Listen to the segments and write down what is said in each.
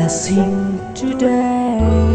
blessing today.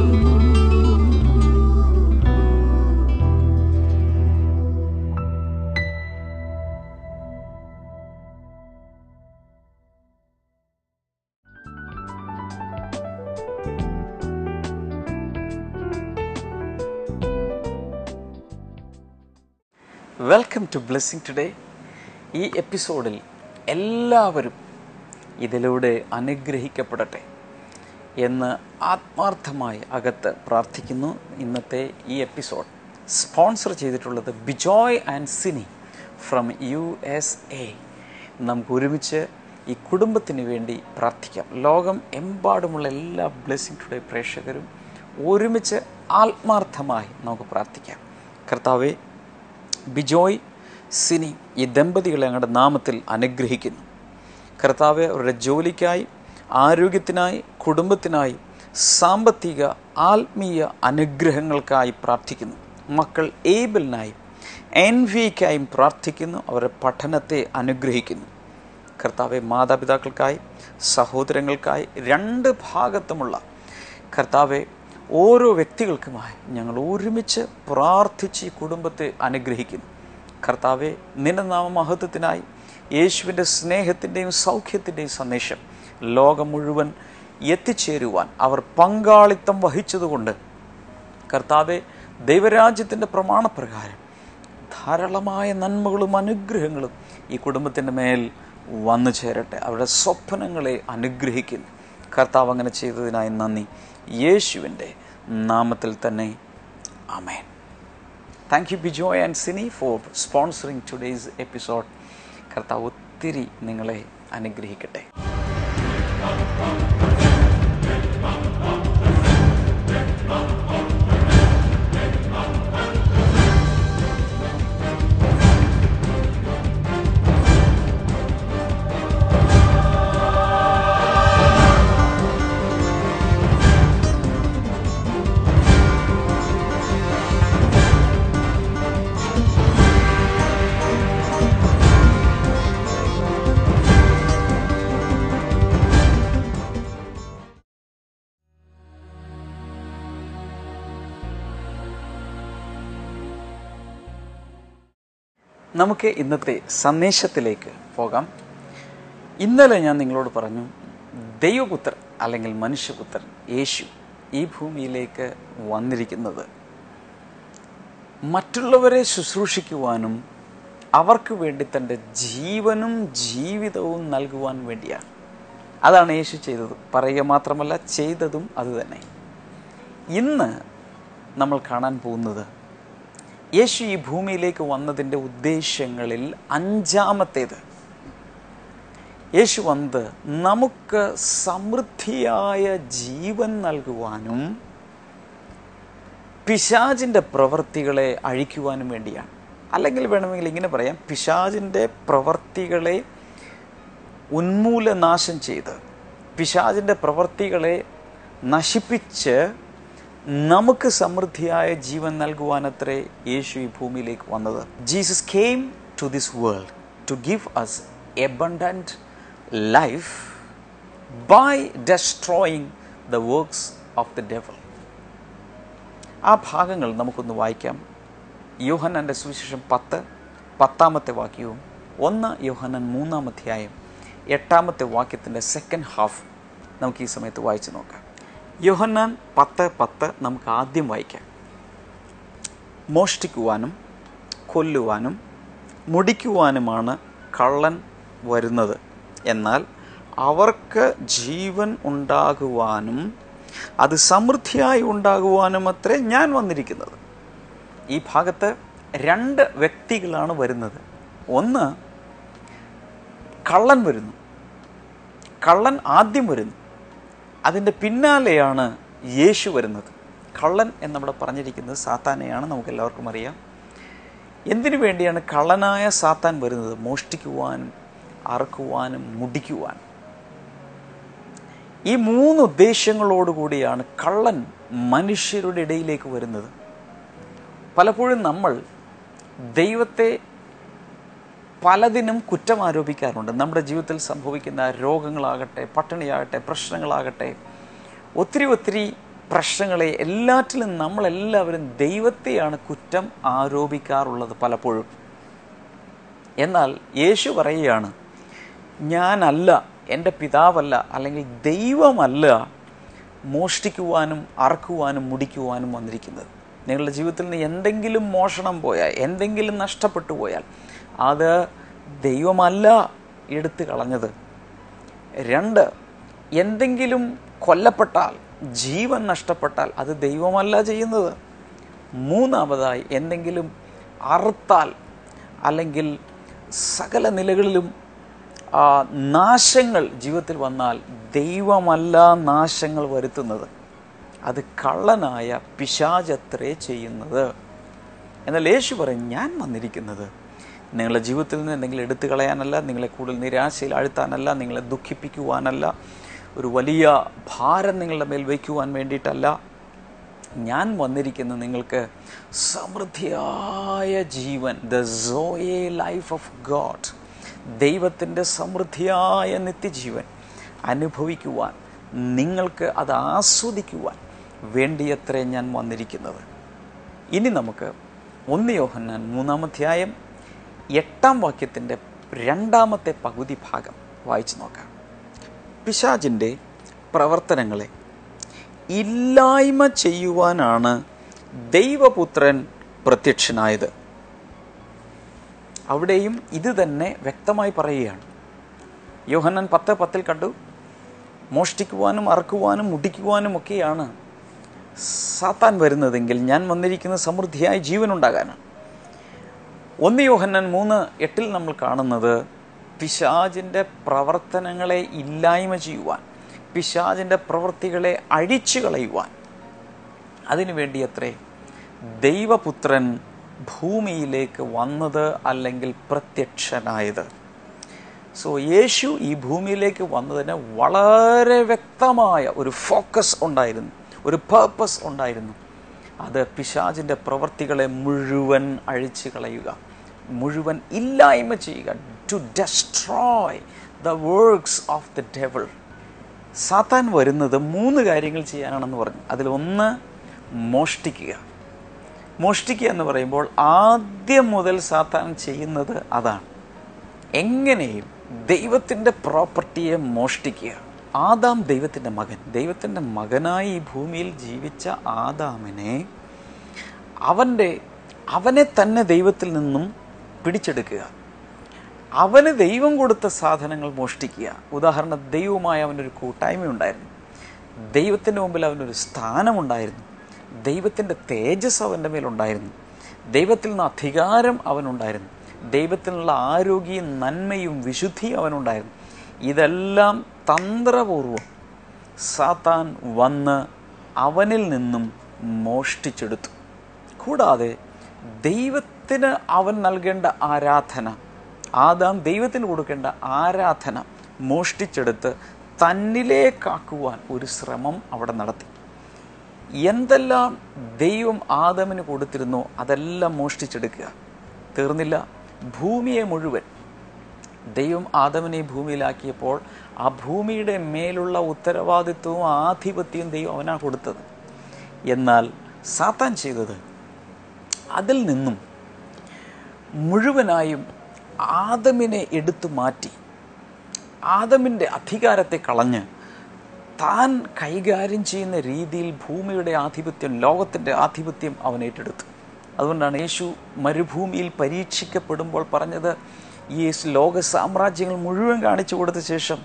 Welcome to blessing today ഈ എപ്പിസോഡിൽ എല്ലാവരും ഇതിലൂടെ അനുഗ്രഹിക്കപ്പെടട്ടെ എന്ന് ആത്മാർത്ഥമായി അകത്ത് പ്രാർത്ഥിക്കുന്നു ഇന്നത്തെ ഈ എപ്പിസോഡ് സ്പോൺസർ ചെയ്തിട്ടുള്ളത് Bijoy and Sini from U S A നമുക്ക് ഒരുമിച്ച് ഈ കുടുംബത്തിന് വേണ്ടി പ്രാർത്ഥിക്കാം ലോകം എമ്പാടുമുള്ള എല്ലാ ബ്ലെസ്സിങ് ടുഡേ പ്രേക്ഷകരും ഒരുമിച്ച് ആത്മാർത്ഥമായി നമുക്ക് പ്രാർത്ഥിക്കാം കർത്താവെ ബിജോയ് സിനി ഈ ദമ്പതികളെ അങ്ങയുടെ നാമത്തിൽ അനുഗ്രഹിക്കുന്നു കർത്താവ് അവരുടെ ജോലിക്കായി ആരോഗ്യത്തിനായി കുടുംബത്തിനായി സാമ്പത്തിക ആത്മീയ അനുഗ്രഹങ്ങൾക്കായി പ്രാർത്ഥിക്കുന്നു മക്കൾ ഏബിളിനായി എൻ വിക്കായും പ്രാർത്ഥിക്കുന്നു അവരുടെ പഠനത്തെ അനുഗ്രഹിക്കുന്നു കർത്താവെ മാതാപിതാക്കൾക്കായി സഹോദരങ്ങൾക്കായി രണ്ട് ഭാഗത്തുമുള്ള കർത്താവെ ഓരോ വ്യക്തികൾക്കുമായി ഞങ്ങൾ ഒരുമിച്ച് പ്രാർത്ഥിച്ച് ഈ കുടുംബത്തെ അനുഗ്രഹിക്കുന്നു കർത്താവെ നിന്റെ നാമമഹത്വത്തിനായി യേശുവിൻ്റെ സ്നേഹത്തിൻ്റെയും സൗഖ്യത്തിൻ്റെയും സന്ദേശം ലോകം മുഴുവൻ എത്തിച്ചേരുവാൻ അവർ പങ്കാളിത്തം വഹിച്ചതുകൊണ്ട് കർത്താവെ ദൈവരാജ്യത്തിൻ്റെ പ്രമാണപ്രകാരം ധാരാളമായ നന്മകളും അനുഗ്രഹങ്ങളും ഈ കുടുംബത്തിൻ്റെ മേൽ വന്നു ചേരട്ടെ അവരുടെ സ്വപ്നങ്ങളെ അനുഗ്രഹിക്കുന്നു കർത്താവ് അങ്ങനെ ചെയ്തതിനായി നന്ദി യേശുവിൻ്റെ നാമത്തിൽ തന്നെ അമേൻ thank you Bijoy and Sini for sponsoring today's episode കർത്താവ് ഒത്തിരി നിങ്ങളെ അനുഗ്രഹിക്കട്ടെ നമുക്ക് ഇന്നത്തെ സന്ദേശത്തിലേക്ക് പോകാം ഇന്നലെ ഞാൻ നിങ്ങളോട് പറഞ്ഞു ദൈവപുത്രൻ അല്ലെങ്കിൽ മനുഷ്യപുത്രൻ യേശു ഈ ഭൂമിയിലേക്ക് വന്നിരിക്കുന്നത് മറ്റുള്ളവരെ ശുശ്രൂഷിക്കുവാനും അവർക്ക് വേണ്ടി തൻ്റെ ജീവനും ജീവിതവും നൽകുവാൻ വേണ്ടിയാണ് അതാണ് യേശു ചെയ്തത് പറയുക മാത്രമല്ല ചെയ്തതും അതുതന്നെ ഇന്ന് നമ്മൾ കാണാൻ പോകുന്നത് യേശു ഈ ഭൂമിയിലേക്ക് വന്നതിൻ്റെ ഉദ്ദേശങ്ങളിൽ അഞ്ചാമത്തേത് യേശു വന്നത് നമുക്ക് സമൃദ്ധിയായ ജീവൻ നൽകുവാനും പിശാജിൻ്റെ പ്രവൃത്തികളെ അഴിക്കുവാനും വേണ്ടിയാണ് അല്ലെങ്കിൽ വേണമെങ്കിൽ ഇങ്ങനെ പറയാം പിശാജിൻ്റെ പ്രവൃത്തികളെ ഉന്മൂലനാശം ചെയ്ത് പിശാജിൻ്റെ പ്രവൃത്തികളെ നശിപ്പിച്ച് നമുക്ക് സമൃദ്ധിയായ ജീവൻ നൽകുവാനത്രേ യേശു ഈ ഭൂമിയിലേക്ക് വന്നത് Jesus came to this world to give us abundant life by destroying the works of the devil ആ ഭാഗങ്ങൾ നമുക്കൊന്ന് വായിക്കാം യോഹനൻ്റെ സുവിശേഷം പത്ത് പത്താമത്തെ വാക്യവും ഒന്ന് യോഹനൻ മൂന്നാം അധ്യായം എട്ടാമത്തെ വാക്യത്തിൻ്റെ സെക്കൻഡ് ഹാഫ് നമുക്ക് ഈ സമയത്ത് വായിച്ചു നോക്കാം യോഹന്നാൻ പത്ത് പത്ത് നമുക്ക് ആദ്യം വായിക്കാം മോഷ്ടിക്കുവാനും കൊല്ലുവാനും മുടിക്കുവാനുമാണ് കള്ളൻ വരുന്നത് എന്നാൽ അവർക്ക് ജീവൻ ഉണ്ടാകുവാനും അത് സമൃദ്ധിയായി ഉണ്ടാകുവാനും അത്രേ ഞാൻ വന്നിരിക്കുന്നത് ഈ ഭാഗത്ത് രണ്ട് വ്യക്തികളാണ് വരുന്നത് ഒന്ന് കള്ളൻ വരുന്നു കള്ളൻ ആദ്യം വരുന്നു അതിൻ്റെ പിന്നാലെയാണ് യേശു വരുന്നത് കള്ളൻ എന്നവിടെ പറഞ്ഞിരിക്കുന്നത് സാത്താനെയാണ് നമുക്ക് എല്ലാവർക്കും അറിയാം എന്തിനു വേണ്ടിയാണ് കള്ളനായ സാത്താൻ വരുന്നത് മോഷ്ടിക്കുവാനും അറക്കുവാനും മുടിക്കുവാനും ഈ മൂന്ന് ഉദ്ദേശങ്ങളോടുകൂടിയാണ് കള്ളൻ മനുഷ്യരുടെ ഇടയിലേക്ക് വരുന്നത് പലപ്പോഴും നമ്മൾ ദൈവത്തെ പലതിനും കുറ്റം ആരോപിക്കാറുണ്ട് നമ്മുടെ ജീവിതത്തിൽ സംഭവിക്കുന്ന രോഗങ്ങളാകട്ടെ പട്ടിണിയാകട്ടെ പ്രശ്നങ്ങളാകട്ടെ ഒത്തിരി ഒത്തിരി പ്രശ്നങ്ങളെ എല്ലാറ്റിലും നമ്മളെല്ലാവരും ദൈവത്തെയാണ് കുറ്റം ആരോപിക്കാറുള്ളത് പലപ്പോഴും എന്നാൽ യേശു പറയുകയാണ് ഞാനല്ല എൻ്റെ പിതാവല്ല അല്ലെങ്കിൽ ദൈവമല്ല മോഷ്ടിക്കുവാനും അറക്കുവാനും മുടിക്കുവാനും വന്നിരിക്കുന്നത് നിങ്ങളുടെ ജീവിതത്തിൽ നിന്ന് എന്തെങ്കിലും മോഷണം പോയാൽ എന്തെങ്കിലും നഷ്ടപ്പെട്ടു പോയാൽ അത് ദൈവമല്ല എടുത്തു കളഞ്ഞത് രണ്ട് എന്തെങ്കിലും കൊല്ലപ്പെട്ടാൽ ജീവൻ നഷ്ടപ്പെട്ടാൽ അത് ദൈവമല്ല ചെയ്യുന്നത് മൂന്നാമതായി എന്തെങ്കിലും അറുത്താൽ അല്ലെങ്കിൽ സകല നിലകളിലും ആ, നാശങ്ങൾ ജീവിതത്തിൽ വന്നാൽ ദൈവമല്ല നാശങ്ങൾ വരുത്തുന്നത് അത് കള്ളനായ പിശാചത്രേ ചെയ്യുന്നത് എന്നാൽ യേശു പറയും ഞാൻ വന്നിരിക്കുന്നത് നിങ്ങളുടെ ജീവിതത്തിൽ നിന്ന് എന്തെങ്കിലും എടുത്തു കളയാനല്ല നിങ്ങളെ കൂടുതൽ നിരാശയിൽ ആഴ്ത്താനല്ല നിങ്ങളെ ദുഃഖിപ്പിക്കുവാനല്ല ഒരു വലിയ ഭാരം നിങ്ങളുടെ മേൽ വയ്ക്കുവാൻ വേണ്ടിയിട്ടല്ല ഞാൻ വന്നിരിക്കുന്നത് നിങ്ങൾക്ക് സമൃദ്ധിയായ ജീവൻ the zoe life of God ദൈവത്തിൻ്റെ സമൃദ്ധിയായ നിത്യജീവൻ അനുഭവിക്കുവാൻ നിങ്ങൾക്ക് അത് ആസ്വദിക്കുവാൻ വേണ്ടിയത്രേ ഞാൻ വന്നിരിക്കുന്നത് ഇനി നമുക്ക് ഒന്ന് യോഹന്നാൻ മൂന്നാമധ്യായം എട്ടാം വാക്യത്തിൻ്റെ രണ്ടാമത്തെ പകുതി ഭാഗം വായിച്ചു നോക്കാം പിശാചിൻ്റെ പ്രവർത്തനങ്ങളെ ഇല്ലായ്മ ചെയ്യുവാനാണ് ദൈവപുത്രൻ പ്രത്യക്ഷനായത് അവിടെയും ഇത് തന്നെ വ്യക്തമായി പറയുകയാണ് യോഹന്നൻ പത്ത് പത്തിൽ കണ്ടു മോഷ്ടിക്കുവാനും അറക്കുവാനും മുടിക്കുവാനും ഒക്കെയാണ് സാത്താൻ വരുന്നതെങ്കിൽ ഞാൻ വന്നിരിക്കുന്ന സമൃദ്ധിയായ ജീവനുണ്ടാകാനാണ് ഒന്ന് യോഹന്നൻ മൂന്ന് എട്ടിൽ നമ്മൾ കാണുന്നത് പിശാജിൻ്റെ പ്രവർത്തനങ്ങളെ ഇല്ലായ്മ ചെയ്യുവാൻ പിശാജിൻ്റെ പ്രവൃത്തികളെ അഴിച്ചു കളയുവാൻ അതിനുവേണ്ടി അത്രേ ദൈവപുത്രൻ ഭൂമിയിലേക്ക് വന്നത് അല്ലെങ്കിൽ പ്രത്യക്ഷനായത് സോ യേശു ഈ ഭൂമിയിലേക്ക് വന്നതിന് വളരെ വ്യക്തമായ ഒരു ഫോക്കസ് ഉണ്ടായിരുന്നു ഒരു പേർപ്പസ് ഉണ്ടായിരുന്നു അത് പിശാചിൻ്റെ പ്രവർത്തികളെ മുഴുവൻ അഴിച്ചു കളയുക മുഴുവൻ ഇല്ലായ്മ ചെയ്യുക to destroy the works of the devil സാത്താൻ വരുന്നത് മൂന്ന് കാര്യങ്ങൾ ചെയ്യാനാണെന്ന് പറഞ്ഞു അതിലൊന്ന് മോഷ്ടിക്കുക മോഷ്ടിക്കുക എന്ന് പറയുമ്പോൾ ആദ്യം മുതൽ സാത്താൻ ചെയ്യുന്നത് അതാണ് എങ്ങനെയും ദൈവത്തിൻ്റെ പ്രോപ്പർട്ടിയെ മോഷ്ടിക്കുക ആദാം ദൈവത്തിൻ്റെ മകൻ ദൈവത്തിൻ്റെ മകനായി ഈ ഭൂമിയിൽ ജീവിച്ച ആദാമിനെ അവൻ്റെ അവനെ തന്നെ ദൈവത്തിൽ നിന്നും പിടിച്ചെടുക്കുക അവന് ദൈവം കൊടുത്ത സാധനങ്ങൾ മോഷ്ടിക്കുക ഉദാഹരണം ദൈവമായ അവനൊരു കൂട്ടായ്മ ഉണ്ടായിരുന്നു ദൈവത്തിൻ്റെ മുമ്പിൽ അവനൊരു സ്ഥാനമുണ്ടായിരുന്നു ദൈവത്തിൻ്റെ തേജസ് അവൻ്റെ മേലുണ്ടായിരുന്നു ദൈവത്തിൽ നിന്ന് അധികാരം അവനുണ്ടായിരുന്നു ദൈവത്തിനുള്ള ആരോഗ്യവും നന്മയും വിശുദ്ധിയും അവനുണ്ടായിരുന്നു ഇതെല്ലാം തന്ത്രപൂർവം സാത്താൻ വന്ന് അവനിൽ നിന്നും മോഷ്ടിച്ചെടുത്തു കൂടാതെ ദൈവത്തിന് അവൻ നൽകേണ്ട ആരാധന ആദാം ദൈവത്തിന് കൊടുക്കേണ്ട ആരാധന മോഷ്ടിച്ചെടുത്ത് തന്നിലേക്കാക്കുവാൻ ഒരു ശ്രമം അവിടെ നടത്തി എന്തെല്ലാം ദൈവം ആദമിന് കൊടുത്തിരുന്നോ അതെല്ലാം മോഷ്ടിച്ചെടുക്കുക തീർന്നില്ല ഭൂമിയെ മുഴുവൻ ദൈവം ആദമിനെ ഭൂമിയിലാക്കിയപ്പോൾ ആ ഭൂമിയുടെ മേലുള്ള ഉത്തരവാദിത്വവും ആധിപത്യവും ദൈവം അവനാണ് കൊടുത്തത് എന്നാൽ സാത്താൻ ചെയ്തത് അതിൽ നിന്നും മുഴുവനായും ആദമിനെ എടുത്തു മാറ്റി ആദമിൻ്റെ അധികാരത്തെ കളഞ്ഞ് താൻ കൈകാര്യം ചെയ്യുന്ന രീതിയിൽ ഭൂമിയുടെ ആധിപത്യം ലോകത്തിൻ്റെ ആധിപത്യം അവൻ ഏറ്റെടുത്തു അതുകൊണ്ടാണ് യേശു മരുഭൂമിയിൽ പരീക്ഷിക്കപ്പെടുമ്പോൾ പറഞ്ഞത് ഈ യേശു ലോക സാമ്രാജ്യങ്ങൾ മുഴുവൻ കാണിച്ചു കൊടുത്ത ശേഷം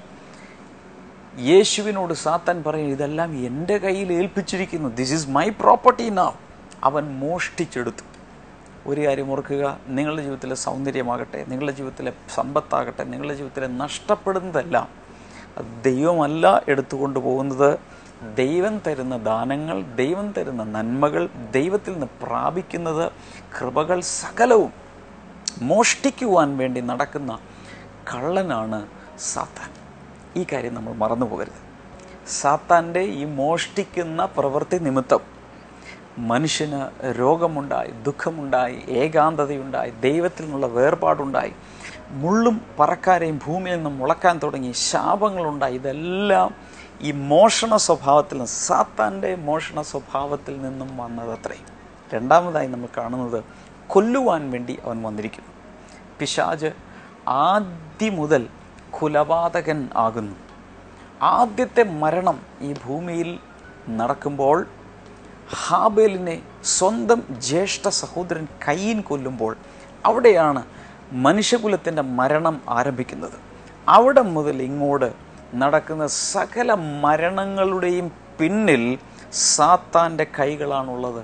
യേശുവിനോട് സാത്താൻ പറയും ഇതെല്ലാം എൻ്റെ കയ്യിൽ ഏൽപ്പിച്ചിരിക്കുന്നു ദിസ് ഈസ് മൈ പ്രോപ്പർട്ടി നാവ് അവൻ മോഷ്ടിച്ചെടുത്തു ഒരു കാര്യം ഓർക്കുക നിങ്ങളുടെ ജീവിതത്തിലെ സൗന്ദര്യമാകട്ടെ നിങ്ങളുടെ ജീവിതത്തിലെ സമ്പത്താകട്ടെ നിങ്ങളുടെ ജീവിതത്തിലെ നഷ്ടപ്പെടുന്നതെല്ലാം അത് ദൈവമല്ല എടുത്തുകൊണ്ട് പോകുന്നത് ദൈവം തരുന്ന ദാനങ്ങൾ ദൈവം തരുന്ന നന്മകൾ ദൈവത്തിൽ നിന്ന് പ്രാപിക്കുന്നത് കൃപകൾ സകലവും മോഷ്ടിക്കുവാൻ വേണ്ടി നടക്കുന്ന കള്ളനാണ് സാത്താൻ ഈ കാര്യം നമ്മൾ മറന്നു പോകരുത് സാത്താൻ്റെ ഈ മോഷ്ടിക്കുന്ന പ്രവൃത്തി നിമിത്തം മനുഷ്യന് രോഗമുണ്ടായി ദുഃഖമുണ്ടായി ഏകാന്തതയുണ്ടായി ദൈവത്തിൽ നിന്നുള്ള വേർപാടുണ്ടായി മുള്ളും പറക്കാരെയും ഭൂമിയിൽ നിന്നും മുളക്കാൻ തുടങ്ങി ശാപങ്ങളുണ്ടായി ഇതെല്ലാം ഈ മോഷണ സ്വഭാവത്തിൽ നിന്ന് സാത്താൻ്റെ മോഷണ സ്വഭാവത്തിൽ നിന്നും വന്നതത്രേ രണ്ടാമതായി നമ്മൾ കാണുന്നത് കൊല്ലുവാൻ വേണ്ടി അവൻ വന്നിരിക്കുന്നു പിശാജ് ആദ്യം മുതൽ കുലപാതകൻ ആകുന്നു ആദ്യത്തെ മരണം ഈ ഭൂമിയിൽ നടക്കുമ്പോൾ ഹാബേലിനെ സ്വന്തം ജ്യേഷ്ഠ സഹോദരൻ കയ്യൻ കൊല്ലുമ്പോൾ അവിടെയാണ് മനുഷ്യകുലത്തിൻ്റെ മരണം ആരംഭിക്കുന്നത് അവിടെ മുതൽ ഇങ്ങോട്ട് നടക്കുന്ന സകല മരണങ്ങളുടെയും പിന്നിൽ സാത്താൻ്റെ കൈകളാണുള്ളത്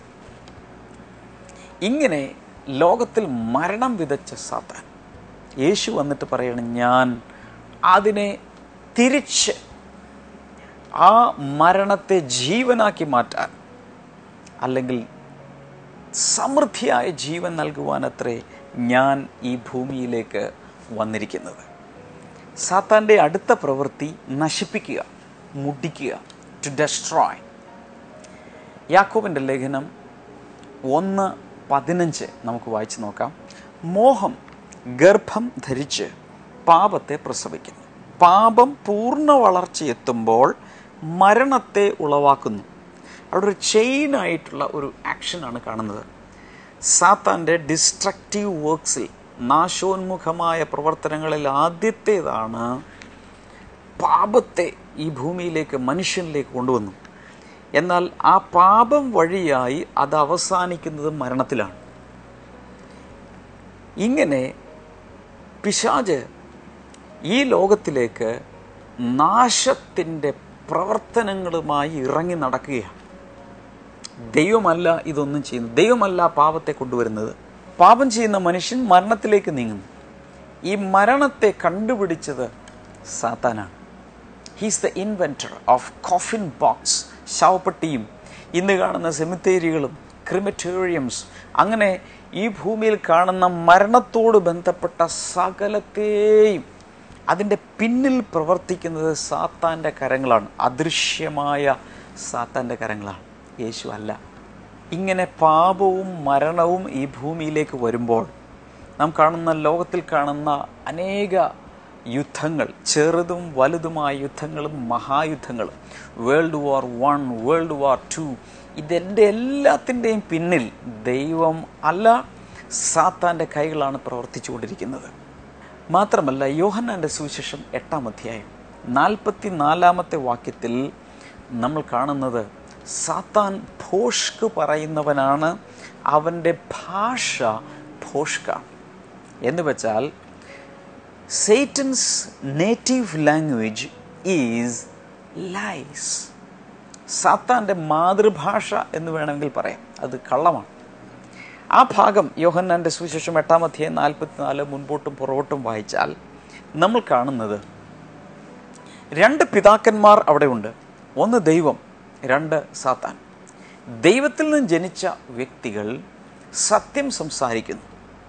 ഇങ്ങനെ ലോകത്തിൽ മരണം വിതച്ച സാത്താൻ യേശു വന്നിട്ട് പറയണം ഞാൻ അതിനെ തിരിച്ച് ആ മരണത്തെ ജീവനാക്കി മാറ്റാൻ അല്ലെങ്കിൽ സമൃദ്ധിയായ ജീവൻ നൽകുവാനത്രേ ഞാൻ ഈ ഭൂമിയിലേക്ക് വന്നിരിക്കുന്നത് സാത്താൻ്റെ അടുത്ത പ്രവൃത്തി നശിപ്പിക്കുക മുടിക്കുക ടു ഡെസ്ട്രോയ് യാക്കോബിൻ്റെ ലേഖനം ഒന്ന് പതിനഞ്ച് നമുക്ക് വായിച്ചു നോക്കാം മോഹം ഗർഭം ധരിച്ച് പാപത്തെ പ്രസവിക്കുന്നു പാപം പൂർണ്ണ വളർച്ചയെത്തുമ്പോൾ മരണത്തെ ഉളവാക്കുന്നു അവിടെ ഒരു ചെയിനായിട്ടുള്ള ഒരു ആക്ഷനാണ് കാണുന്നത് സാത്താൻ്റെ ഡിസ്ട്രക്റ്റീവ് വർക്ക്സിൽ നാശോന്മുഖമായ പ്രവർത്തനങ്ങളിൽ ആദ്യത്തേതാണ് പാപത്തെ ഈ ഭൂമിയിലേക്ക് മനുഷ്യനിലേക്ക് കൊണ്ടുവന്നു എന്നാൽ ആ പാപം വഴിയായി അത് അവസാനിക്കുന്നത് മരണത്തിലാണ് ഇങ്ങനെ പിശാജ് ഈ ലോകത്തിലേക്ക് നാശത്തിൻ്റെ പ്രവർത്തനങ്ങളുമായി ഇറങ്ങി നടക്കുകയാണ് ദൈവമല്ല ഇതൊന്നും ചെയ്യുന്നത് ദൈവമല്ല പാപത്തെ കൊണ്ടുവരുന്നത് പാപം ചെയ്യുന്ന മനുഷ്യൻ മരണത്തിലേക്ക് നീങ്ങുന്നു ഈ മരണത്തെ കണ്ടുപിടിച്ചത് സാത്താനാണ് he's the inventor of coffin box ശവപ്പെട്ടിയും ഇന്ന് കാണുന്ന സെമിത്തേരികളും ക്രിമറ്റേറിയംസ് അങ്ങനെ ഈ ഭൂമിയിൽ കാണുന്ന മരണത്തോട് ബന്ധപ്പെട്ട സകലത്തെയും അതിൻ്റെ പിന്നിൽ പ്രവർത്തിക്കുന്നത് സാത്താൻ്റെ കരങ്ങളാണ് അദൃശ്യമായ സാത്താൻ്റെ കരങ്ങളാണ് യേശു അല്ല ഇങ്ങനെ പാപവും മരണവും ഈ ഭൂമിയിലേക്ക് വരുമ്പോൾ നാം കാണുന്ന ലോകത്തിൽ കാണുന്ന അനേക യുദ്ധങ്ങൾ ചെറുതും വലുതുമായ യുദ്ധങ്ങളും മഹായുദ്ധങ്ങളും world war one world war two ഇതിൻ്റെ എല്ലാത്തിൻ്റെയും പിന്നിൽ ദൈവം അല്ല സാത്താൻ്റെ കൈകളാണ് പ്രവർത്തിച്ചുകൊണ്ടിരിക്കുന്നത് മാത്രമല്ല യോഹന്നാൻ്റെ സുവിശേഷം എട്ടാം അധ്യായം നാൽപ്പത്തി നാലാമത്തെ വാക്യത്തിൽ നമ്മൾ കാണുന്നത് സാത്താൻ ഭോഷ്ക് പറയുന്നവനാണ് അവൻ്റെ ഭാഷ ഭോഷ്കാണ് എന്ന് വെച്ചാൽ Satan's native language is lies സാത്താൻ്റെ മാതൃഭാഷ എന്ന് വേണമെങ്കിൽ പറയാം അത് കള്ളമാണ് ആ ഭാഗം യോഹന്നാൻ്റെ സുവിശേഷം എട്ടാം അധ്യായം നാൽപ്പത്തിനാല് മുൻപോട്ടും പുറകോട്ടും വായിച്ചാൽ നമ്മൾ കാണുന്നത് രണ്ട് പിതാക്കന്മാർ അവിടെ ഉണ്ട് ഒന്ന് ദൈവം രണ്ട് സാത്താൻ ദൈവത്തിൽ നിന്ന് ജനിച്ച വ്യക്തികൾ സത്യം സംസാരിക്കുന്നു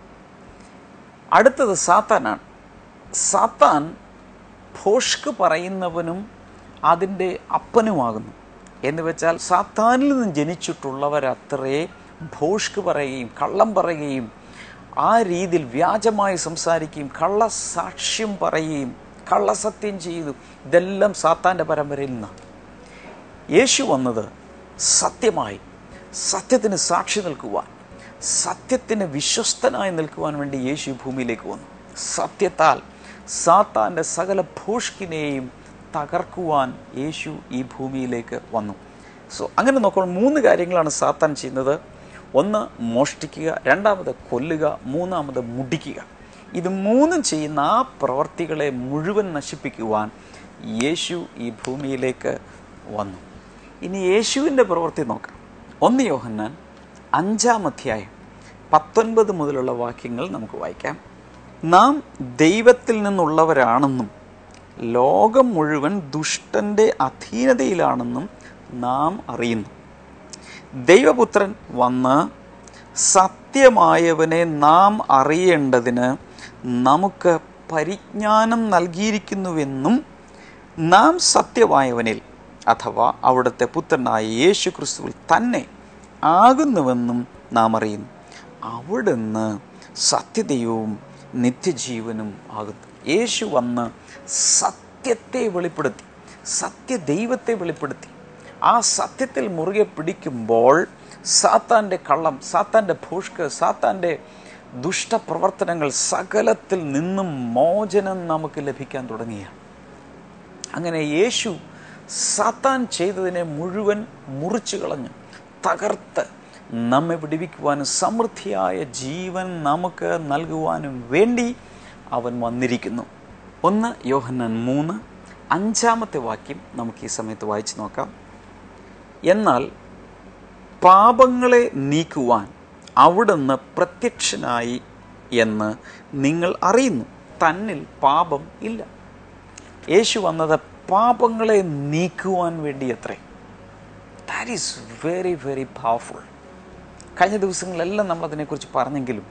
അടുത്തത് സാത്താനാണ് സാത്താൻ ഭോഷ്ക് പറയുന്നവനും അതിൻ്റെ അപ്പനുമാകുന്നു എന്ന് വെച്ചാൽ സാത്താനിൽ നിന്ന് ജനിച്ചിട്ടുള്ളവരത്രേ ഭോഷ്ക് പറയുകയും കള്ളം പറയുകയും ആ രീതിയിൽ വ്യാജമായി സംസാരിക്കുകയും കള്ളസാക്ഷ്യം പറയുകയും കള്ളസത്യം ചെയ്തു ഇതെല്ലാം സാത്താൻ്റെ പരമ്പരയിൽ നിന്നാണ് യേശു വന്നത് സത്യമായി സത്യത്തിന് സാക്ഷി നിൽക്കുവാൻ സത്യത്തിന് വിശ്വസ്തനായി നിൽക്കുവാൻ വേണ്ടി യേശു ഈ ഭൂമിയിലേക്ക് വന്നു സത്യത്താൽ സാത്താൻ്റെ സകല ഭൂഷ്കിനെയും തകർക്കുവാൻ യേശു ഈ ഭൂമിയിലേക്ക് വന്നു സോ അങ്ങനെ നോക്കുമ്പോൾ മൂന്ന് കാര്യങ്ങളാണ് സാത്താൻ ചെയ്യുന്നത് ഒന്ന് മോഷ്ടിക്കുക രണ്ടാമത് കൊല്ലുക മൂന്നാമത് മുടിക്കുക ഇത് മൂന്നും ചെയ്യുന്ന ആ പ്രവർത്തികളെ മുഴുവൻ നശിപ്പിക്കുവാൻ യേശു ഈ ഭൂമിയിലേക്ക് വന്നു ഇനി യേശുവിൻ്റെ പ്രവൃത്തി നോക്കാം ഒന്ന് യോഹന്നാൻ അഞ്ചാം അധ്യായം പത്തൊൻപത് മുതലുള്ള വാക്യങ്ങൾ നമുക്ക് വായിക്കാം നാം ദൈവത്തിൽ നിന്നുള്ളവരാണെന്നും ലോകം മുഴുവൻ ദുഷ്ടൻ്റെ അധീനതയിലാണെന്നും നാം അറിയുന്നു ദൈവപുത്രൻ വന്ന് സത്യമായവനെ നാം അറിയേണ്ടതിന് നമുക്ക് പരിജ്ഞാനം നൽകിയിരിക്കുന്നുവെന്നും നാം സത്യമായവനിൽ അഥവാ അവിടുത്തെ പുത്രനായ യേശു ക്രിസ്തുവിൽ തന്നെ ആകുന്നുവെന്നും നാം അറിയുന്നു അവിടുന്ന് സത്യതയും നിത്യജീവനും ആകുന്നു യേശു വന്ന് സത്യത്തെ വെളിപ്പെടുത്തി സത്യദൈവത്തെ വെളിപ്പെടുത്തി ആ സത്യത്തിൽ മുറുകെ പിടിക്കുമ്പോൾ സാത്താൻ്റെ കള്ളം സാത്താൻ്റെ ഭൂഷ്ക സാത്താൻ്റെ ദുഷ്ടപ്രവർത്തനങ്ങൾ സകലത്തിൽ നിന്നും മോചനം നമുക്ക് ലഭിക്കാൻ തുടങ്ങിയാണ് അങ്ങനെ യേശു സാത്താൻ ചെയ്തതിനെ മുഴുവൻ മുറിച്ചു കളഞ്ഞു തകർത്ത് നമ്മെ വിടിവിക്കുവാനും സമൃദ്ധിയായ ജീവൻ നമുക്ക് നൽകുവാനും വേണ്ടി അവൻ വന്നിരിക്കുന്നു ഒന്ന് യോഹന്നാൻ മൂന്ന് അഞ്ചാമത്തെ വാക്യം നമുക്ക് ഈ സമയത്ത് വായിച്ചു നോക്കാം എന്നാൽ പാപങ്ങളെ നീക്കുവാൻ അവിടുന്ന് പ്രത്യക്ഷനായി എന്ന് നിങ്ങൾ അറിയുന്നു തന്നിൽ പാപം ഇല്ല യേശു വന്നത് പാപങ്ങളെ നീക്കുവാൻ വേണ്ടി അത്രേ that is very very powerful കഴിഞ്ഞ ദിവസങ്ങളിലെല്ലാം നമ്മൾ അതിനെക്കുറിച്ച് പറഞ്ഞെങ്കിലും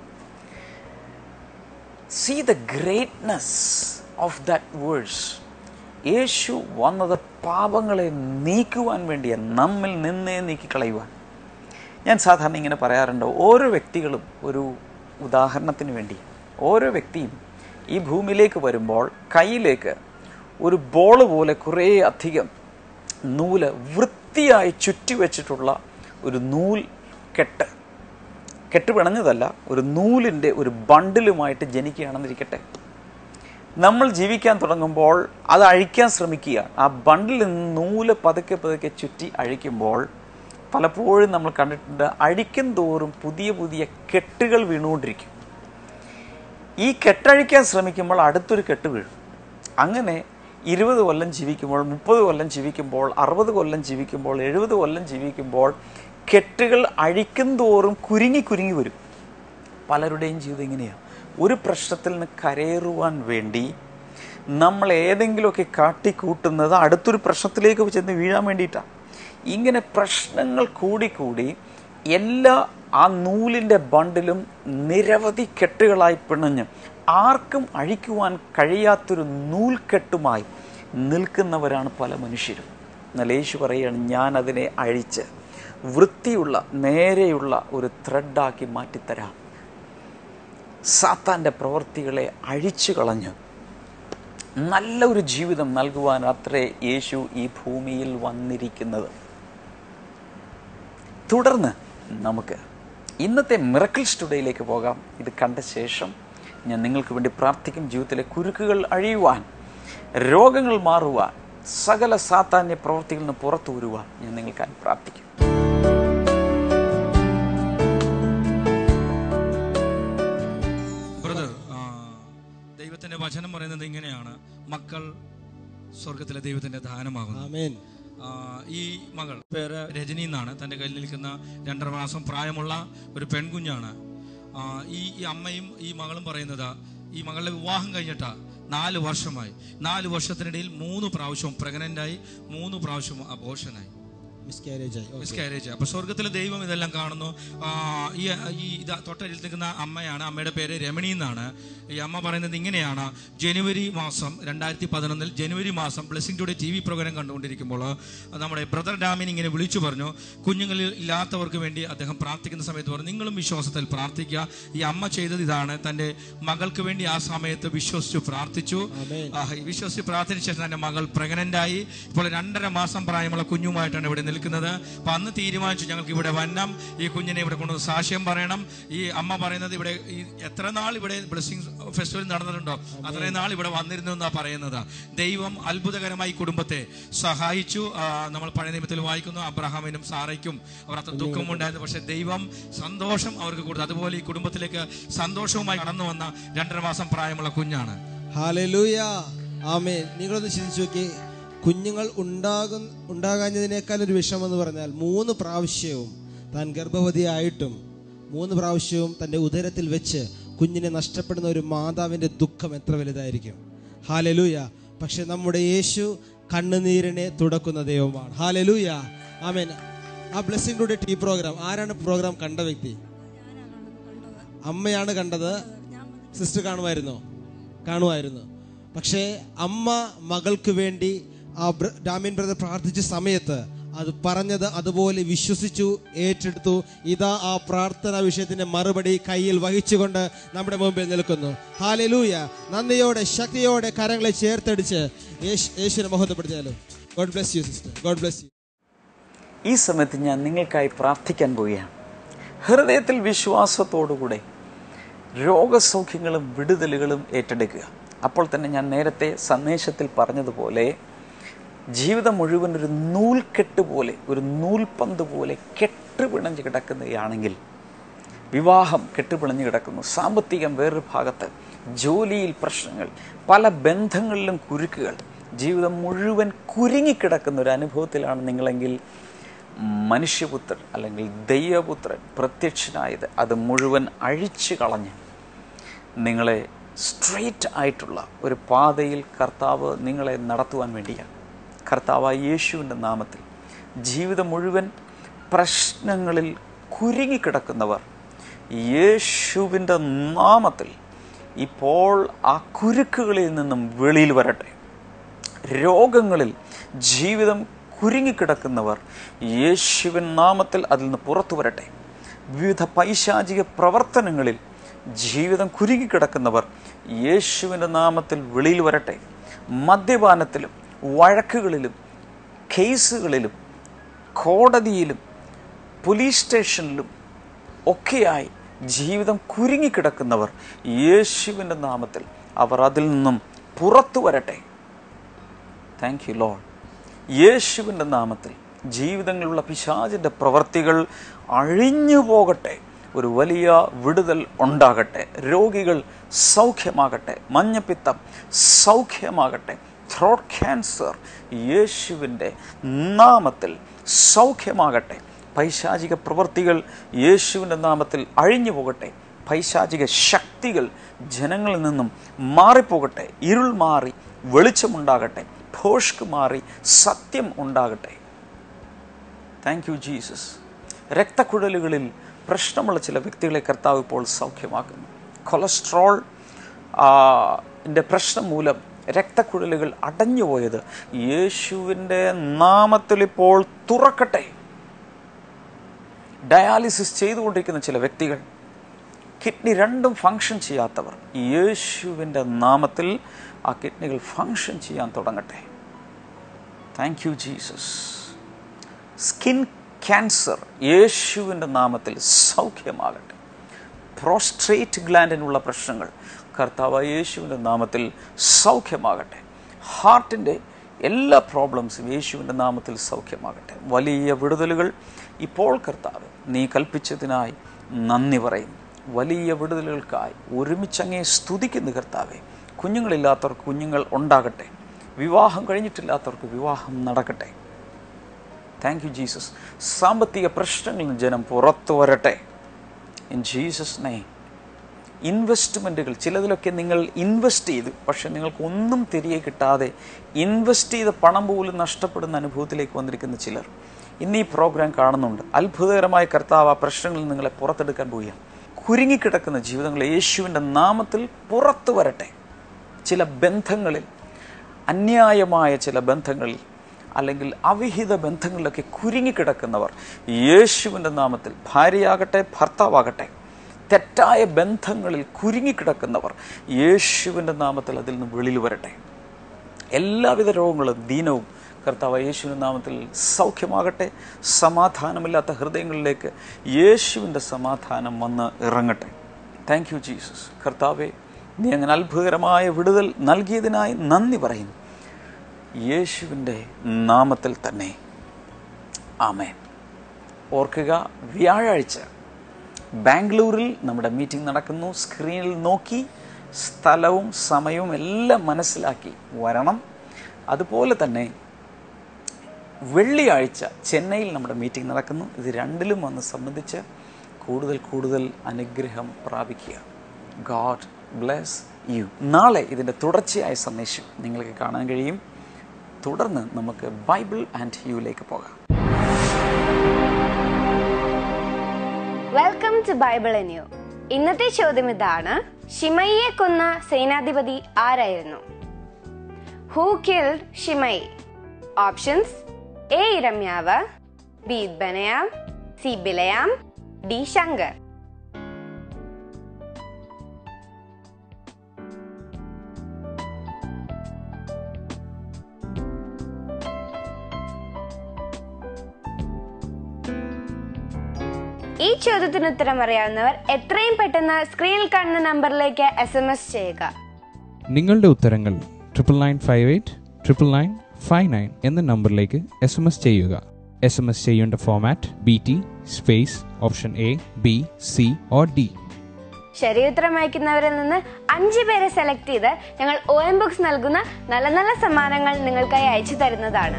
see the greatness of that verse യേശു വന്നത് പാപങ്ങളെ നീക്കുവാൻ വേണ്ടിയാണ് നമ്മിൽ നിന്നേ നീക്കിക്കളയുവാൻ ഞാൻ സാധാരണ ഇങ്ങനെ പറയാറുണ്ട് ഓരോ വ്യക്തികളും ഒരു ഉദാഹരണത്തിന് വേണ്ടി ഓരോ വ്യക്തിയും ഈ ഭൂമിയിലേക്ക് വരുമ്പോൾ കയ്യിലേക്ക് ഒരു ബോൾ പോലെ കുറേ അധികം നൂല് വൃത്തിയായി ചുറ്റി വെച്ചിട്ടുള്ള ഒരു നൂൽ കെട്ട് കെട്ട് പിണഞ്ഞതല്ല ഒരു നൂലിൻ്റെ ഒരു ബണ്ടിലുമായിട്ട് ജനിക്കുകയാണെന്നിരിക്കട്ടെ നമ്മൾ ജീവിക്കാൻ തുടങ്ങുമ്പോൾ അത് അഴിക്കാൻ ശ്രമിക്കുക ആ ബണ്ടിൽ നിന്ന് നൂല് പതുക്കെ പതുക്കെ ചുറ്റി അഴിക്കുമ്പോൾ പലപ്പോഴും നമ്മൾ കണ്ടിട്ടുണ്ട് അഴിക്കും തോറും പുതിയ പുതിയ കെട്ടുകൾ വീണുകൊണ്ടിരിക്കും ഈ കെട്ടഴിക്കാൻ ശ്രമിക്കുമ്പോൾ അടുത്തൊരു കെട്ട് വീഴും അങ്ങനെ ഇരുപത് കൊല്ലം ജീവിക്കുമ്പോൾ മുപ്പത് കൊല്ലം ജീവിക്കുമ്പോൾ അറുപത് കൊല്ലം ജീവിക്കുമ്പോൾ എഴുപത് കൊല്ലം ജീവിക്കുമ്പോൾ കെട്ടുകൾ അഴിക്കും തോറും കുരുങ്ങി കുരുങ്ങി വരും പലരുടെയും ജീവിതം ഇങ്ങനെയാണ് ഒരു പ്രശ്നത്തിൽ നിന്ന് കരയേറുവാൻ വേണ്ടി നമ്മൾ ഏതെങ്കിലുമൊക്കെ കാട്ടിക്കൂട്ടുന്നത് അടുത്തൊരു പ്രശ്നത്തിലേക്ക് ചെന്ന് വീഴാൻ വേണ്ടിയിട്ടാണ് ഇങ്ങനെ പ്രശ്നങ്ങൾ കൂടിക്കൂടി എല്ലാ ആ നൂലിൻ്റെ ബണ്ടിലും നിരവധി കെട്ടുകളായി പിണഞ്ഞ് ആർക്കും അഴിക്കുവാൻ കഴിയാത്തൊരു നൂൽക്കെട്ടുമായി നിൽക്കുന്നവരാണ് പല മനുഷ്യരും എന്നാൽ യേശു പറയുകയാണ് ഞാൻ അതിനെ അഴിച്ച് വൃത്തിയുള്ള നേരെയുള്ള ഒരു ത്രെഡാക്കി മാറ്റിത്തരാം സാത്താൻ്റെ പ്രവൃത്തികളെ അഴിച്ചു കളഞ്ഞ് നല്ല ഒരു ജീവിതം നൽകുവാൻ അത്രേ യേശു ഈ ഭൂമിയിൽ വന്നിരിക്കുന്നത് തുടർന്ന് നമുക്ക് ഇന്നത്തെ മിറക്കിൾ സ്റ്റുഡിയോയിലേക്ക് പോകാം ഇത് കണ്ട ശേഷം ഞാൻ നിങ്ങൾക്ക് വേണ്ടി പ്രാർത്ഥിക്കും ജീവിതത്തിലെ കുരുക്കുകൾ അഴിയുവാൻ രോഗങ്ങൾ മാറുവാൻ സകല സാത്താന്യ പ്രവൃത്തികളിൽ നിന്ന് പുറത്തു വരുവാൻ ഞാൻ നിങ്ങൾക്കായി പ്രാർത്ഥിക്കും ബ്രദർ ദൈവത്തിന്റെ വചനം പറയുന്നത് ഇങ്ങനെയാണ് മക്കൾ സ്വർഗത്തിലെ ദൈവത്തിന്റെ ദാനമാകുന്നു ആമേൻ ആ, ഈ മകൾ പേര് രജനി എന്നാണ് തൻ്റെ കയ്യിൽ നിൽക്കുന്ന രണ്ടര മാസം പ്രായമുള്ള ഒരു പെൺകുഞ്ഞാണ് ആ, ഈ ഈ അമ്മയും ഈ മകളും പറയുന്നത് ഈ മകളുടെ വിവാഹം കഴിഞ്ഞിട്ടാ നാല് വർഷമായി നാല് വർഷത്തിനിടയിൽ മൂന്ന് പ്രാവശ്യവും പ്രഗ്നൻ്റായി മൂന്ന് പ്രാവശ്യം അബോഷനായി മിസ്കാരേജ് ആയി മിസ്കാരേജ് അപ്പൊ സ്വർഗത്തിലെ ദൈവം ഇതെല്ലാം കാണുന്നു ആ, ഈ ഈ ഇതാ തൊട്ടരിൽ നിൽക്കുന്ന അമ്മയാണ് അമ്മയുടെ പേര് രമണി എന്നാണ് ഈ അമ്മ പറയുന്നത് ഇങ്ങനെയാണ് ജനുവരി മാസം രണ്ടായിരത്തി പതിനൊന്നിൽ ജനുവരി മാസം blessing today T V programme കണ്ടുകൊണ്ടിരിക്കുമ്പോൾ നമ്മുടെ ബ്രദർ ഡാമിൻ ഇങ്ങനെ വിളിച്ചു പറഞ്ഞു കുഞ്ഞുങ്ങളിൽ ഇല്ലാത്തവർക്ക് വേണ്ടി അദ്ദേഹം പ്രാർത്ഥിക്കുന്ന സമയത്ത് പറഞ്ഞു നിങ്ങളും വിശ്വാസത്തിൽ പ്രാർത്ഥിക്കുക ഈ അമ്മ ചെയ്തത് ഇതാണ് തന്റെ മകൾക്ക് വേണ്ടി ആ സമയത്ത് വിശ്വസിച്ചു പ്രാർത്ഥിച്ചു ആമേൻ. ആ, ഈ വിശ്വസിച്ച് പ്രാർത്ഥിച്ച ശേഷം തന്റെ മകൾ പ്രഗ്നന്റ് ആയി ഇപ്പോൾ രണ്ടര മാസം പ്രായമുള്ള കുഞ്ഞുമായിട്ടാണ് ഇവിടെ നിൽക്കുന്നത് അപ്പൊ അന്ന് തീരുമാനിച്ചു ഞങ്ങൾക്ക് ഇവിടെ വന്നം ഈ കുഞ്ഞിനെ ഇവിടെ കൊണ്ടുവന്ന് സാക്ഷ്യം പറയണം ഈ അമ്മ പറയുന്നത് ഇവിടെ ഈ എത്ര നാൾ ഇവിടെ ബ്ലെസ്സിംഗ് ഫെസ്റ്റിവൽ നടന്നിട്ടുണ്ടോ അത്രയും നാൾ ഇവിടെ വന്നിരുന്നു എന്നാ പറയുന്നത് ദൈവം അത്ഭുതകരമായി ഈ കുടുംബത്തെ സഹായിച്ചു ആ, നമ്മൾ പഴയ നിയമത്തിൽ വായിക്കുന്നു അബ്രഹാമിനും സാറയ്ക്കും അവർ അത്ര ദുഃഖമുണ്ടായിരുന്നു പക്ഷെ ദൈവം സന്തോഷം അവർക്ക് കൊടുത്തു അതുപോലെ ഈ കുടുംബത്തിലേക്ക് സന്തോഷവുമായി കടന്നു വന്ന രണ്ടര മാസം പ്രായമുള്ള കുഞ്ഞാണ് ഹാലലൂയ ആമേൻ നിങ്ങളൊന്ന് ചിന്തിച്ചു നോക്കി കുഞ്ഞുങ്ങൾ ഉണ്ടാകും ഉണ്ടാകാഞ്ഞതിനേക്കാൾ ഒരു വിഷമം എന്ന് പറഞ്ഞാൽ മൂന്ന് പ്രാവശ്യവും താൻ ഗർഭവതിയായിട്ടും മൂന്ന് പ്രാവശ്യവും തൻ്റെ ഉദരത്തിൽ വെച്ച് കുഞ്ഞിനെ നഷ്ടപ്പെടുന്ന ഒരു മാതാവിൻ്റെ ദുഃഖം എത്ര വലുതായിരിക്കും ഹാലലൂയ പക്ഷെ നമ്മുടെ യേശു കണ്ണുനീരിനെ തുടക്കുന്ന ദൈവമാണ് ഹാലലൂയ ആമേൻ ആ ബ്ലെസ്സിംഗ് ടുഡേ ടി പ്രോഗ്രാം ആരാണ് പ്രോഗ്രാം കണ്ട വ്യക്തി അമ്മയാണ് കണ്ടത് സിസ്റ്റർ കാണുമായിരുന്നോ കാണുമായിരുന്നു പക്ഷേ അമ്മ മകൾക്ക് വേണ്ടി ആ ബ്ര- ഡാമിൻ ബ്രദർ പ്രാർത്ഥിച്ച സമയത്ത് അത് പറഞ്ഞത് അതുപോലെ വിശ്വസിച്ചു ഏറ്റെടുത്തു ഇതാ ആ പ്രാർത്ഥനാ വിഷയത്തിന്റെ മറുപടി കയ്യിൽ വഹിച്ചുകൊണ്ട് നമ്മുടെ മുമ്പിൽ നിൽക്കുന്നു ഹാലലൂയ നന്ദിയോടെ ശക്തിയോടെ കരങ്ങളെ ചേർത്തടിച്ച് യേശു യേശുവിനെ മഹത്വപ്പെടുത്തിയാലും God bless you sister God bless you ഈ സമയത്ത് ഞാൻ നിങ്ങൾക്കായി പ്രാർത്ഥിക്കാൻ പോവുകയാണ് ഹൃദയത്തിൽ വിശ്വാസത്തോടുകൂടെ രോഗസൗഖ്യങ്ങളും വിടുതലുകളും ഏറ്റെടുക്കുക അപ്പോൾ തന്നെ ഞാൻ നേരത്തെ സന്ദേശത്തിൽ പറഞ്ഞതുപോലെ ജീവിതം മുഴുവൻ ഒരു നൂൽക്കെട്ട് പോലെ ഒരു നൂൽപന്ത് പോലെ കെട്ടുപിണഞ്ഞ് കിടക്കുകയാണെങ്കിൽ വിവാഹം കെട്ടുപിണഞ്ഞ് കിടക്കുന്നു സാമ്പത്തികം വേറൊരു ഭാഗത്ത് ജോലിയിൽ പ്രശ്നങ്ങൾ പല ബന്ധങ്ങളിലും കുരുക്കുകൾ ജീവിതം മുഴുവൻ കുരുങ്ങിക്കിടക്കുന്ന ഒരു അനുഭവത്തിലാണ് നിങ്ങളെങ്കിൽ മനുഷ്യപുത്രൻ അല്ലെങ്കിൽ ദൈവപുത്രൻ പ്രത്യക്ഷനായത് അത് മുഴുവൻ അഴിച്ചു കളഞ്ഞ് നിങ്ങളെ സ്ട്രെയിറ്റ് ആയിട്ടുള്ള ഒരു പാതയിൽ കർത്താവ് നിങ്ങളെ നടത്തുവാൻ വേണ്ടിയാണ് കർത്താവായ യേശുവിൻ്റെ നാമത്തിൽ ജീവിതം മുഴുവൻ പ്രശ്നങ്ങളിൽ കുരുങ്ങിക്കിടക്കുന്നവർ യേശുവിൻ്റെ നാമത്തിൽ ഇപ്പോൾ ആ കുരുക്കുകളിൽ നിന്നും വെളിയിൽ വരട്ടെ രോഗങ്ങളിൽ ജീവിതം കുരുങ്ങിക്കിടക്കുന്നവർ യേശുവിൻ നാമത്തിൽ അതിൽ നിന്ന് പുറത്തു വരട്ടെ വിവിധ പൈശാചിക പ്രവർത്തനങ്ങളിൽ ജീവിതം കുരുങ്ങിക്കിടക്കുന്നവർ യേശുവിൻ്റെ നാമത്തിൽ വെളിയിൽ വരട്ടെ മദ്യപാനത്തിലും വഴക്കുകളിലും കേസുകളിലും കോടതിയിലും പോലീസ് സ്റ്റേഷനിലും ഒക്കെയായി ജീവിതം കുരുങ്ങിക്കിടക്കുന്നവർ യേശുവിൻ്റെ നാമത്തിൽ അവർ അതിൽ നിന്നും പുറത്തു വരട്ടെ താങ്ക് യു ലോൾ യേശുവിൻ്റെ നാമത്തിൽ ജീവിതങ്ങളിലുള്ള പിശാചിൻ്റെ പ്രവർത്തികൾ അഴിഞ്ഞു പോകട്ടെ ഒരു വലിയ വിടുതൽ ഉണ്ടാകട്ടെ രോഗികൾ സൗഖ്യമാകട്ടെ മഞ്ഞപ്പിത്തം സൗഖ്യമാകട്ടെ ത്രോട്ട് ക്യാൻസർ യേശുവിൻ്റെ നാമത്തിൽ സൗഖ്യമാകട്ടെ പൈശാചിക പ്രവൃത്തികൾ യേശുവിൻ്റെ നാമത്തിൽ അഴിഞ്ഞു പോകട്ടെ പൈശാചിക ശക്തികൾ ജനങ്ങളിൽ നിന്നും മാറിപ്പോകട്ടെ ഇരുൾ മാറി വെളിച്ചമുണ്ടാകട്ടെ ഭോഷ്ക് മാറി സത്യം ഉണ്ടാകട്ടെ താങ്ക് യു ജീസസ് രക്തക്കുഴലുകളിൽ പ്രശ്നമുള്ള ചില വ്യക്തികളെ കർത്താവ് ഇപ്പോൾ സൗഖ്യമാക്കുന്നു കൊളസ്ട്രോൾ ൻ്റെ പ്രശ്നം മൂലം രക്തക്കുഴലുകൾ അടഞ്ഞുപോയത് യേശുവിൻ്റെ നാമത്തിൽ ഇപ്പോൾ തുറക്കട്ടെ ഡയാലിസിസ് ചെയ്തുകൊണ്ടിരിക്കുന്ന ചില വ്യക്തികൾ കിഡ്നി രണ്ടും ഫങ്ഷൻ ചെയ്യാത്തവർ യേശുവിൻ്റെ നാമത്തിൽ ആ കിഡ്നികൾ ഫങ്ഷൻ ചെയ്യാൻ തുടങ്ങട്ടെ thank you Jesus skin cancer യേശുവിൻ്റെ നാമത്തിൽ സൗഖ്യമാകട്ടെ പ്രോസ്ട്രേറ്റ് ഗ്ലാൻഡിനുള്ള പ്രശ്നങ്ങൾ കർത്താവ് യേശുവിൻ്റെ നാമത്തിൽ സൗഖ്യമാകട്ടെ ഹാർട്ടിൻ്റെ എല്ലാ പ്രോബ്ലംസും യേശുവിൻ്റെ നാമത്തിൽ സൗഖ്യമാകട്ടെ വലിയ വിടുതലുകൾ ഇപ്പോൾ കർത്താവ് നീ കൽപ്പിച്ചതിനായി നന്ദി പറയും വലിയ വിടുതലുകൾക്കായി ഒരുമിച്ചങ്ങേ സ്തുതിക്കുന്ന കർത്താവെ കുഞ്ഞുങ്ങളില്ലാത്തവർക്ക് കുഞ്ഞുങ്ങൾ ഉണ്ടാകട്ടെ വിവാഹം കഴിഞ്ഞിട്ടില്ലാത്തവർക്ക് വിവാഹം നടക്കട്ടെ താങ്ക് യു ജീസസ് സാമ്പത്തിക പ്രശ്നങ്ങളിൽ നിന്ന് ജനം പുറത്തു വരട്ടെ ഇൻ ജീസസ് നെയ്മ് ഇൻവെസ്റ്റ്മെൻറ്റുകൾ ചിലതിലൊക്കെ നിങ്ങൾ ഇൻവെസ്റ്റ് ചെയ്തു പക്ഷെ നിങ്ങൾക്ക് ഒന്നും തിരികെ കിട്ടാതെ ഇൻവെസ്റ്റ് ചെയ്ത പണം പോലും നഷ്ടപ്പെടുന്ന അനുഭവത്തിലേക്ക് വന്നിരിക്കുന്ന ചിലർ ഇന്ന് ഈ പ്രോഗ്രാം കാണുന്നുണ്ട് അത്ഭുതകരമായ കർത്താവ് ആ പ്രശ്നങ്ങളിൽ നിങ്ങളെ പുറത്തെടുക്കാൻ പോവുകയാണ് കുരുങ്ങിക്കിടക്കുന്ന ജീവിതങ്ങൾ യേശുവിൻ്റെ നാമത്തിൽ പുറത്തു വരട്ടെ ചില ബന്ധങ്ങളിൽ അന്യായമായ ചില ബന്ധങ്ങളിൽ അല്ലെങ്കിൽ അവിഹിത ബന്ധങ്ങളിലൊക്കെ കുരുങ്ങിക്കിടക്കുന്നവർ യേശുവിൻ്റെ നാമത്തിൽ ഭാര്യയാകട്ടെ ഭർത്താവാകട്ടെ തെറ്റായ ബന്ധങ്ങളിൽ കുരുങ്ങിക്കിടക്കുന്നവർ യേശുവിൻ്റെ നാമത്തിൽ അതിൽ നിന്ന് വെളിയിൽ വരട്ടെ എല്ലാവിധ രോഗങ്ങളും ദീനവും കർത്താവ് യേശുവിൻ്റെ നാമത്തിൽ സൗഖ്യമാകട്ടെ സമാധാനമില്ലാത്ത ഹൃദയങ്ങളിലേക്ക് യേശുവിൻ്റെ സമാധാനം വന്ന് ഇറങ്ങട്ടെ താങ്ക് യു ജീസസ് കർത്താവെ നീ അങ്ങനെ അത്ഭുതകരമായ വിടുതൽ നൽകിയതിനായി നന്ദി പറയുന്നു യേശുവിൻ്റെ നാമത്തിൽ തന്നെ ആമേൻ ഓർക്കുക വ്യാഴാഴ്ച ബാംഗ്ലൂരിൽ നമ്മുടെ മീറ്റിംഗ് നടക്കുന്നു സ്ക്രീനിൽ നോക്കി സ്ഥലവും സമയവും എല്ലാം മനസ്സിലാക്കി വരണം അതുപോലെ തന്നെ വെള്ളിയാഴ്ച ചെന്നൈയിൽ നമ്മുടെ മീറ്റിംഗ് നടക്കുന്നു ഇത് രണ്ടിലും വന്ന് സംബന്ധിച്ച് കൂടുതൽ കൂടുതൽ അനുഗ്രഹം പ്രാപിക്കുക ഗാഡ് ബ്ലെസ് യു നാളെ ഇതിൻ്റെ തുടർച്ചയായ സന്ദേശം നിങ്ങൾക്ക് കാണാൻ കഴിയും തുടർന്ന് നമുക്ക് ബൈബിൾ ആൻഡ് യുയിലേക്ക് പോകാം welcome to Bible and you ഇന്നത്തെ ചോദ്യം ഇതാണ് ഷിമയിയെ കൊന്ന സേനാധിപതി ആരായിരുന്നു who killed Shimei options A ഇരമ്യാവ് ബി ബനയാം സി ബിലയാം ഡി ശങ്കർ ഈ ചോദ്യത്തിന് ഉത്തരം അറിയാവുന്നവർ എത്രയും പെട്ടെന്ന് സ്ക്രീനിൽ കാണുന്ന നമ്പറിലേക്ക് എസ് എം എസ് ചെയ്യുക നിങ്ങളുടെ ഉത്തരങ്ങൾ triple nine five eight triple nine five nine എന്ന നമ്പറിലേക്ക് എസ് എം എസ് ചെയ്യുക എസ് എം എസ് ചെയ്യേണ്ട format B T space option A B C or D ശരിയുത്തരം അയക്കുന്നവരിൽ നിന്ന് അഞ്ച് പേരെ സെലക്ട് ചെയ്ത് ഞങ്ങൾ ഒ എം ബുക്സ് നൽകുന്ന നല്ല നല്ല സമ്മാനങ്ങൾ നിങ്ങൾക്കായി അയച്ചു തരുന്നതാണ്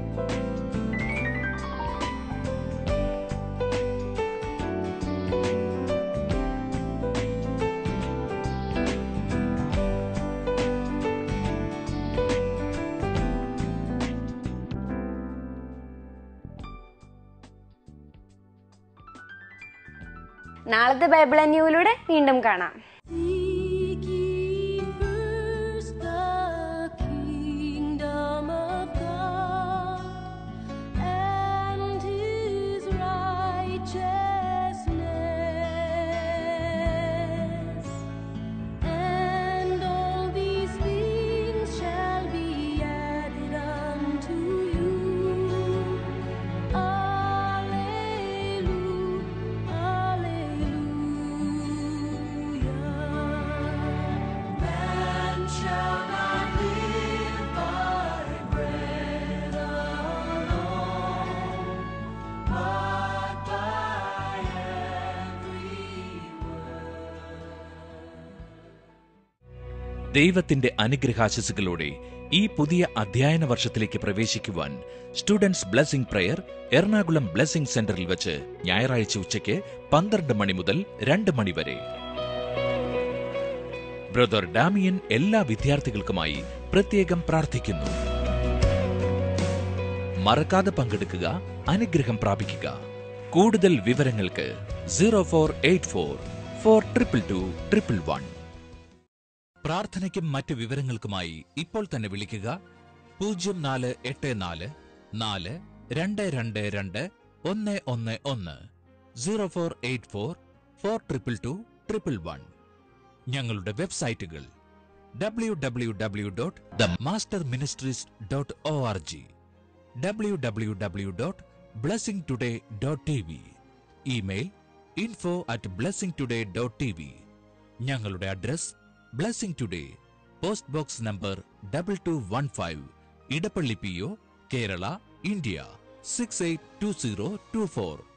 നാളത്തെ ബൈബിൾ ന്യൂയിലൂടെ വീണ്ടും കാണാം Seek ye first the kingdom of God and his righteousness, and all these things shall be added unto you. Alleluia, Alleluia. Man shall not live by bread alone, but by every ദൈവത്തിന്റെ അനുഗ്രഹാശിസുകളോടെ ഈ പുതിയ അധ്യയന വർഷത്തിലേക്ക് പ്രവേശിക്കുവാൻ students blessing prayer Ernakulam blessing സെന്ററിൽ വെച്ച് ഞായറാഴ്ച ഉച്ചയ്ക്ക് പന്ത്രണ്ട് മണി മുതൽ രണ്ട് മണി വരെ ബ്രദർ ഡാമിയൻ എല്ലാ വിദ്യാർത്ഥികൾക്കുമായി പ്രത്യേകം പ്രാർത്ഥിക്കുന്നു മറക്കാതെ പങ്കെടുക്കുക അനുഗ്രഹം പ്രാപിക്കുക കൂടുതൽ വിവരങ്ങൾക്ക് zero four eight four four triple two triple one പ്രാർത്ഥനയ്ക്കും മറ്റ് വിവരങ്ങൾക്കുമായി ഇപ്പോൾ തന്നെ വിളിക്കുക പൂജ്യം നാല് എട്ട് നാല് നാല് രണ്ട് രണ്ട് രണ്ട് ഒന്ന് ഒന്ന് ഒന്ന് zero four eight four four triple two triple one ഞങ്ങളുടെ വെബ്സൈറ്റുകൾ W W W dot the master ministries dot O R G W W W dot blessing today dot T V email info at blessing today dot T V ഞങ്ങളുടെ address blessing today post box number double two one five Edappally P O Kerala India six eight two zero two four